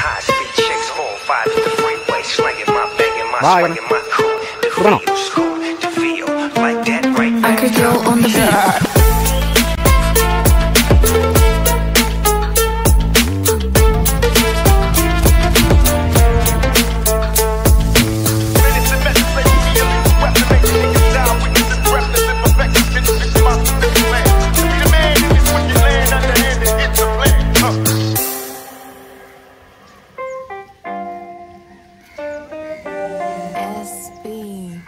high speed chase, four five to the freeway, slanging my banging my Bye. swinging my crew. The Bruno. feels cool, the feel like that right I could go on the beat. SB.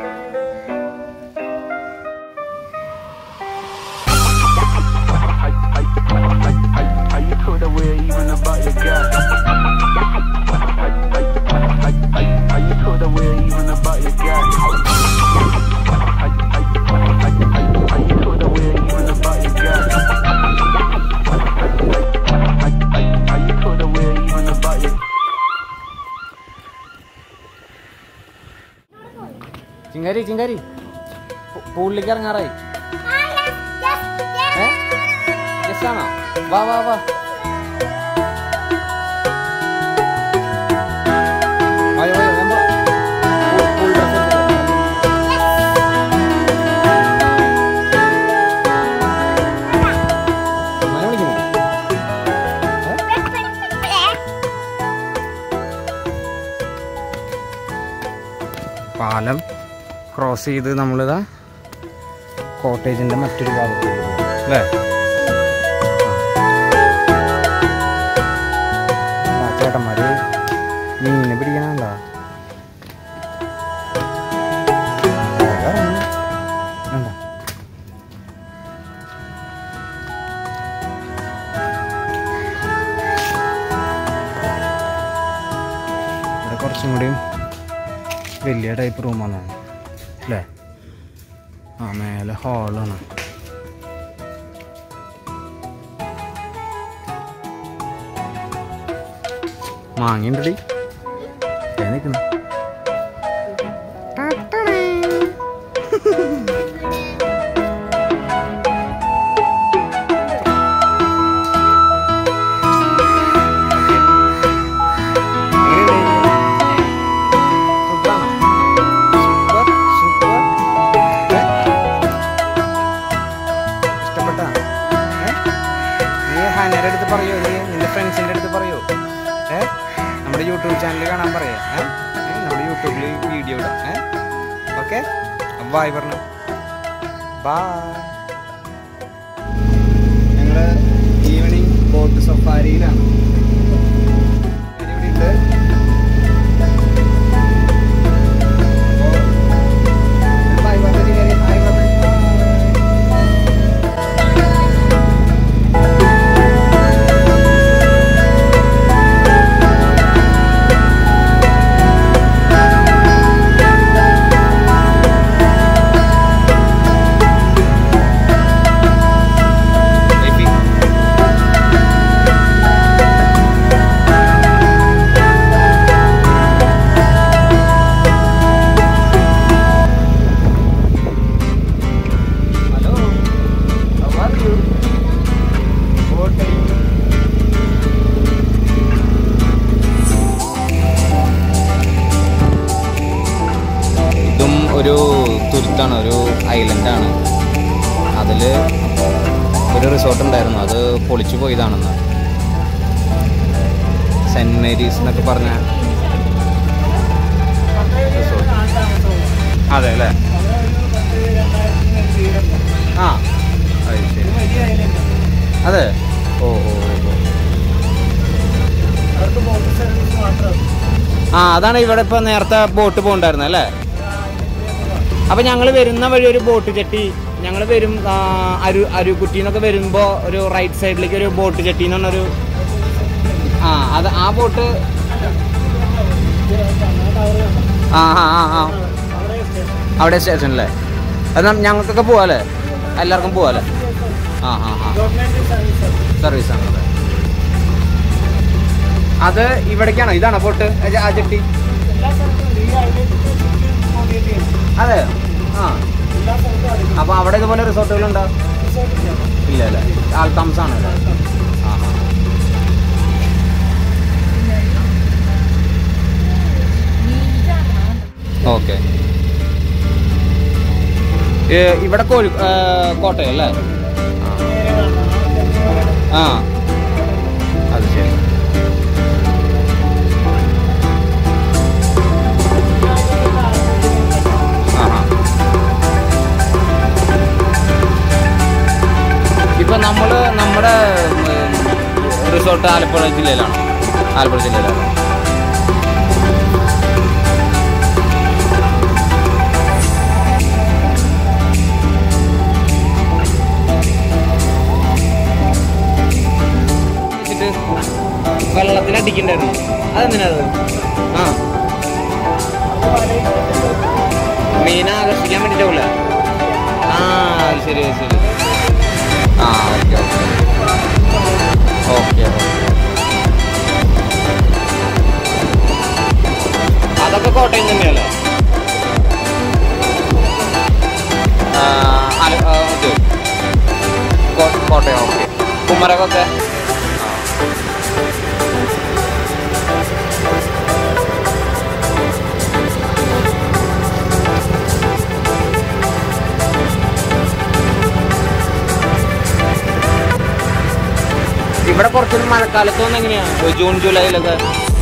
Are you cool the way even about your girl? Are you cool the way even about your girl? Are you cool the way even about your girl? Are you cool the way even about your ചിങ്കാരി ചിങ്കാരി പൂ- പൂളിലേക്ക് ഇറങ്ങാറായി ഏ yes ആണോ വാ വാ വാ വായോ വായോ ഞാൻ പോ- പൂ- പൂൾ ഡ്രസ്സ് എടുത്തിട്ട് ഉമ്മാനെ വിളിക്കുന്നു പാലം ക്രോസ് ചെയ്ത് നമ്മളിതാ കോട്ടേജിന്റെ മറ്റൊരു ഭാഗത്തേക്ക് പോകും അല്ലേ ആ ചേട്ടന്മാര് മീനെ പിടിക്കണണ്ട ഇവിടെ കുറച്ചും കൂടിയും വലിയ ടൈപ്പ് റൂമാണ് അല്ലേ ആ മേലെ ഹാളാണ് മാങ്ങിണ്ടടി നിൽക്കുന്നു സൂപ്പർ സൂപ്പർ ഇഷ്ടപ്പെട്ട നീ ഹാനയുടെ അടുത്ത് പറയോ നീ നിന്റെ ഫ്രണ്ട്സിന്റെ അടുത്ത് പറയോ ഏ നമ്മുടെ യൂട്യൂബ് ചാനൽ കാണാൻ പറയാ ഏ ഏ, നമ്മുടെ യൂട്യൂബിൽ വീഡിയോ ഇടാം ഏ ഓക്കെ ബായ് പറഞ്ഞു ബായ് ഞങ്ങള് ഈവനിങ് ബോട്ട് സഫാരിയിലാണ് ഇവിടെ ഉണ്ട് ബൈ പറഞ്ഞു ഹായ് പറഞ്ഞു hello how are you? What are you? ഇതും ഒരു തുരുത്താണ് ഒരു ഐലൻഡാണ് അതിൽ ഒരു റിസോർട്ട് ഉണ്ടായിരുന്നു അത് പൊളിച്ചു പോയതാണെന്ന് സെൻറ് മേരീസ് എന്നൊക്കെ പറഞ്ഞ റിസോർട്ട് അതെ അല്ലേ ആ അത് ശരി അതെ ഓ ഓ ഓ, ഓ ആ അതാണ് ഇവിടെ ഇപ്പൊ നേരത്തെ ബോട്ട് പോണ്ടായിരുന്നത് അല്ലേ അപ്പൊ ഞങ്ങൾ വരുന്ന വഴി ഒരു ബോട്ട് ചെട്ടി ഞങ്ങൾ വരും ആ, അരു അരുക്കുറ്റി എന്നൊക്കെ വരുമ്പോ ഒരു റൈറ്റ് സൈഡിലേക്ക് ഒരു ബോട്ട് ചെട്ടി എന്ന് പറഞ്ഞൊരു ആ അത് ആ ബോട്ട് ആ ആ ആ ആ അവിടെ സ്റ്റേഷനിലെ അത് നം- ഞങ്ങൾക്കൊക്കെ പോവാല്ലേ എല്ലാവർക്കും പോവാല്ലേ ആ ആ ആ സർവീസ് ആണ് അതെ. അത് ഇവിടേക്കാണോ ഇതാണോ ബോട്ട് ആ ചെട്ടി അതെ ആ അപ്പൊ അവിടെ ഇതുപോലെ റിസോർട്ടുകളുണ്ടോ ഇല്ല അല്ലേ ആൾ താമസമാണ് അല്ലേ ആ ആ ഓക്കെ ഇവിടെ കോഴി ആ, കോട്ടയം അല്ലേ ആ അത് ശരി ആഹാ. ഇപ്പൊ നമ്മള് നമ്മുടെ റിസോർട്ട് ആലപ്പുഴ ജില്ലയിലാണ് ആലപ്പുഴ ജില്ലയിലാണ് വെച്ചിട്ട് വെള്ളത്തിൽ അടിക്കണ്ടായിരുന്നു അതെന്തിനാ അത് ആ മീനെ ആകർഷിക്കാൻ വേണ്ടിട്ടാവൂല ആ അത് ശരി അത് ശരി ആ ഓക്കെ ഓക്കെ ഓക്കെ അതൊക്കെ കോട്ടയം തന്നെയല്ലേ ആ, ആല- ആ, ഇത് കോ- കോട്ടയം ഓക്കെ കുമരകൊക്കെ ഇവിടെ കുറച്ചൊരു മഴക്കാലത്തൊന്നും എങ്ങനെയാ ഒരു ജൂൺ ജൂലൈയിലൊക്കെ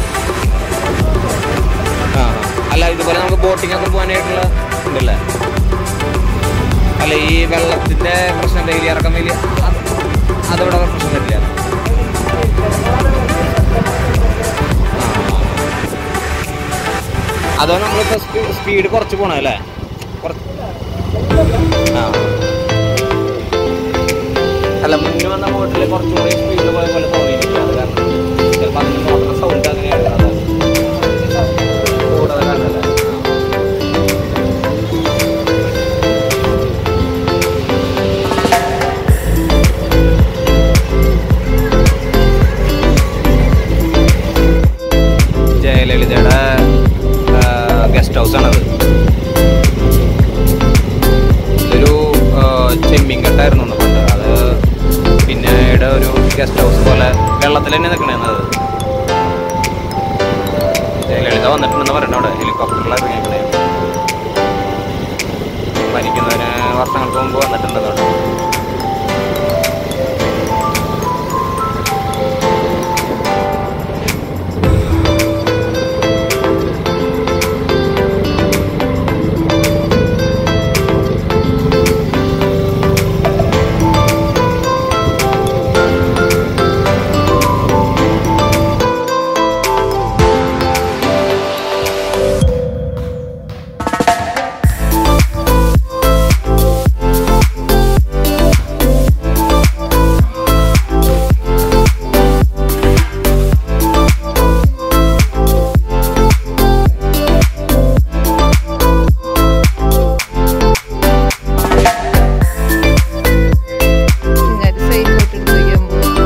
ആ അല്ല ഇതുപോലെ നമുക്ക് ബോട്ടിംഗ് ഒക്കെ പോകാനായിട്ടുള്ള ഉണ്ടല്ലേ അല്ല ഈ വെള്ളത്തിന്റെ പ്രശ്നം ഡെയിലി ഇറക്കം വലിയ അത് അതവിടെ പ്രശ്നം വരില്ല ആ. അതോ നമ്മളിപ്പോ സ്പീഡ് കുറച്ച് പോണം അല്ലേ കുറച്ച് ആ അല്ല മുന്നേ വന്ന ബോട്ടിൽ കുറച്ചുകൂടി സ്പീഡിൽ പോയ പോലെ തോന്നിയിട്ടില്ല അത് കാരണം ചിലപ്പോൾ അതിന് മോട്ടർ സൗണ്ട് അങ്ങനെയാണ് അതാണ് കൂടുതലാണല്ലേ ജയലളിതയുടെ ഗസ്റ്റ് ഹൗസ് ആണത് ഇതൊരു ആ, ചെമ്മീൻകെട്ടായിരുന്നു ഒന്ന് പണ്ട് അത് പിന്നീട് ഒരു ഗസ്റ്റ് ഹൗസ് പോലെ വെള്ളത്തിൽ തന്നെ നിൽക്കണേന്നത് ജയലളിത വന്നിട്ടുണ്ടെന്ന് പറയണ അവിടെ ഹെലികോപ്റ്ററിൽ ഇറങ്ങിയേക്കണേ മരിക്കുന്നതിന് വർഷങ്ങൾക്ക് മുമ്പ് വന്നിട്ടുണ്ടെന്ന് അവിടെ ഞാൻ സൈഡ് ഫോട്ടോ എടുത്ത് വയ്ക്കാൻ പോകും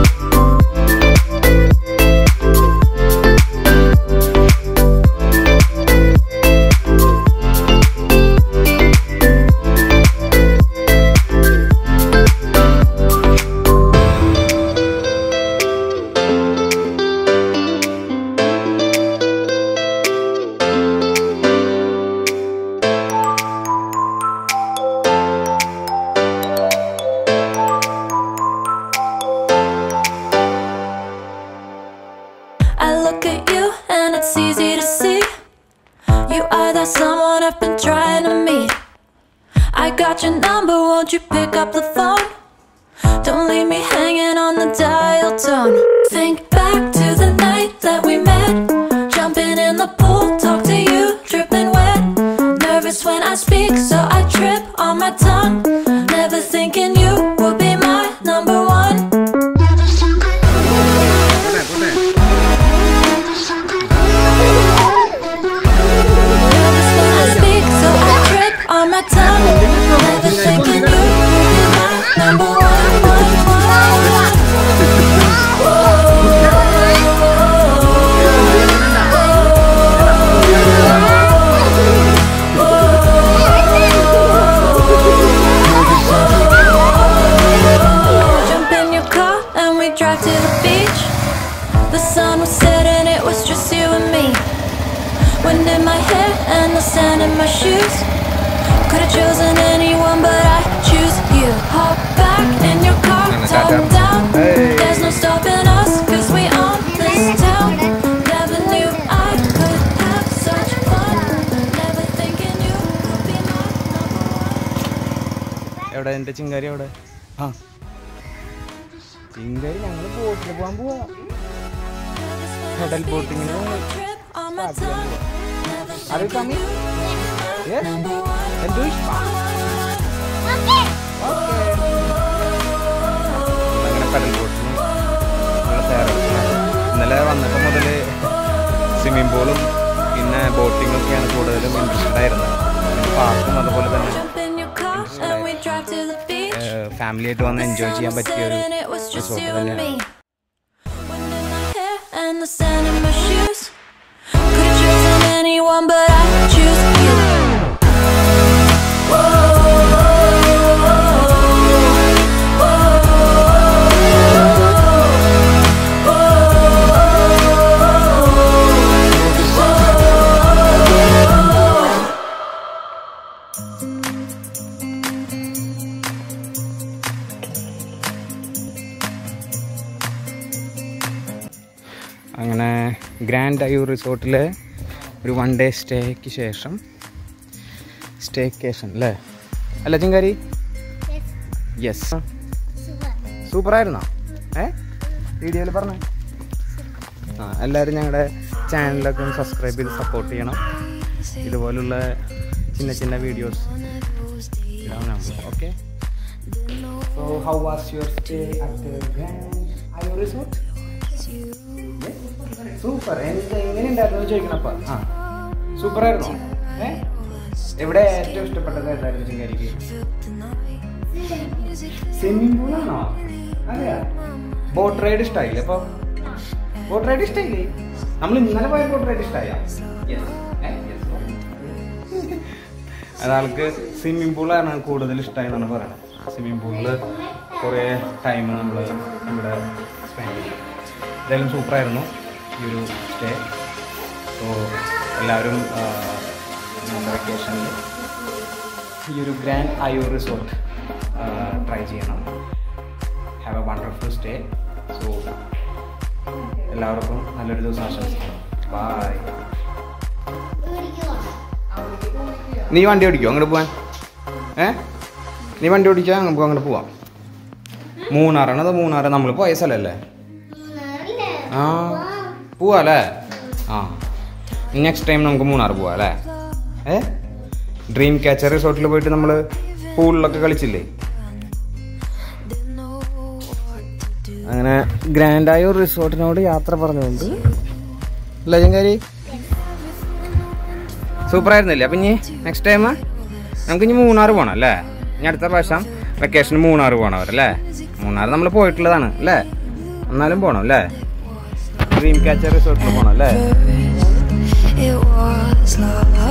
I look at you and it's easy to see. You are that someone I've been trying to meet. I got your number, won't you pick up the phone? Don't leave me hanging on the dial tone. Think back to the night that we met. Jumping in the pool, talk to you, dripping wet. Nervous when I speak, so I trip on my tongue. Never thinking you would be my number one. Nervous when I speak, so I trip on my tongue. Never thinking you would be my number one, one, one. Whoa. hair and the sand in my shoes. Could've chosen anyone, but I choose you. Hop back in your car, top down. There's no stopping us, cause we own this town. Never knew I could have such fun. Never thinking you could be my number one. എവിടെ എൻ്റെ ചിങ്കാരി എവിടെ ആ ചിങ്കാരി ഞങ്ങൾ ബോട്ടിൽ പോകാൻ പോവാ Pedal boating ന് Are you coming? Yes? Then do it fast. അങ്ങനെ കടൽ ബോട്ടിന് ഉള്ള തയ്യാറെടുപ്പ് ഇന്നലെ വന്നപ്പോൾ മുതൽ സ്വിമ്മിംഗ് പൂളും പിന്നെ ബോട്ടിംഗ് ഒക്കെയാണ് കൂടുതലും ഇൻട്രസ്റ്റഡ് ആയിരുന്നത് പിന്നെ പാർക്കും അതുപോലെ തന്നെ Jump in your car and we drive to the beach. Family ആയിട്ട് വന്ന് എൻജോയ് ചെയ്യാൻ പറ്റിയ ഒരു and it was just resort you and തന്നെയാണ് me. Wind in my hair and the sand in my shoes. Could've chosen anyone, but I choose you. അങ്ങനെ grand Ayur റിസോർട്ടിലെ ഒരു one day സ്റ്റേക്ക് ശേഷം സ്റ്റേക്കേഷൻ അല്ലേ അല്ല ചിങ്കാരി യെസ് സൂപ്പറായിരുന്നോ ഏ വീഡിയോയിൽ പറഞ്ഞേ ആ എല്ലാവരും ഞങ്ങളുടെ ചാനലൊക്കെ ഒന്ന് സബ്സ്ക്രൈബ് ചെയ്ത് സപ്പോർട്ട് ചെയ്യണം ഇതുപോലുള്ള ചിന്ന ചിന്ന വീഡിയോസ് ഇടാം okay so how was your stay at grand Ayur resort super എനിക്ക് എങ്ങനെ ഉണ്ടായിരുന്നു ചോദിക്കണപ്പ ആ സൂപ്പർ ആയിരുന്നോ ഏ എവിടെ ഏറ്റവും ഇഷ്ടപ്പെട്ടത് ഏതായിരുന്നു ചിങ്കാരിക്ക് സ്വിമ്മിംഗ് പൂളാണോ അതെയാ ബോട്ട് റൈഡ് ഇഷ്ടമായില്ലേ അപ്പൊ ബോട്ട് റൈഡ് ഇഷ്ടമായില്ലേ നമ്മൾ ഇന്നലെ പോയ ബോട്ട് റൈഡ് ഇഷ്ടമായ അതാൾക്ക് സ്വിമ്മിംഗ് പൂളാണ് കൂടുതൽ ഇഷ്ടമായി എന്നാണ് പറയുന്നത് സ്വിമ്മിംഗ് പൂളിൽ കുറേ ടൈം നമ്മൾ ഇവിടെ സ്പെൻഡ് ചെയ്യും എന്തായാലും സൂപ്പറായിരുന്നു ഈ ഒരു സ്റ്റേ സോ എല്ലാവരും വെക്കേഷനിൽ ഈ ഒരു ഗ്രാൻഡ് അയൂർ റിസോർട്ട് ട്രൈ ചെയ്യണം have a wonderful stay so എല്ലാവർക്കും നല്ലൊരു ദിവസം ആശംസിക്കുന്നു ബായ് നീ വണ്ടി ഓടിക്കോ അങ്ങോട്ട് പോവാൻ ഏ നീ വണ്ടി ഓടിച്ചാൽ നമുക്ക് അങ്ങോട്ട് പോവാം മൂന്നാറാണ് അത് മൂന്നാറ് നമ്മൾ പോയ സ്ഥലമല്ലേ ആ പോവാ അല്ലേ ആ നെക്സ്റ്റ് ടൈം നമുക്ക് മൂന്നാർ പോവാം അല്ലേ ഏ ഡ്രീം ക്യാച്ചർ റിസോർട്ടിൽ പോയിട്ട് നമ്മൾ പൂളിലൊക്കെ കളിച്ചില്ലേ അങ്ങനെ ഗ്രാൻഡായ ഒരു റിസോർട്ടിനോട് യാത്ര പറഞ്ഞുകൊണ്ട് അല്ലേ ചങ്കാരി സൂപ്പർ ആയിരുന്നില്ലേ അപ്പം ഇനി നെക്സ്റ്റ് ടൈം നമുക്ക് ഇനി മൂന്നാർ പോകണം അല്ലേ ഇനി അടുത്ത പ്രാവശ്യം വെക്കേഷന് മൂന്നാർ പോകണം അവരല്ലേ മൂന്നാർ നമ്മൾ പോയിട്ടുള്ളതാണ് അല്ലേ എന്നാലും പോകണം അല്ലേ ഡ്രീം ക്യാച്ചർ റിസോർട്ടിൽ പോകണം അല്ലേ It was love.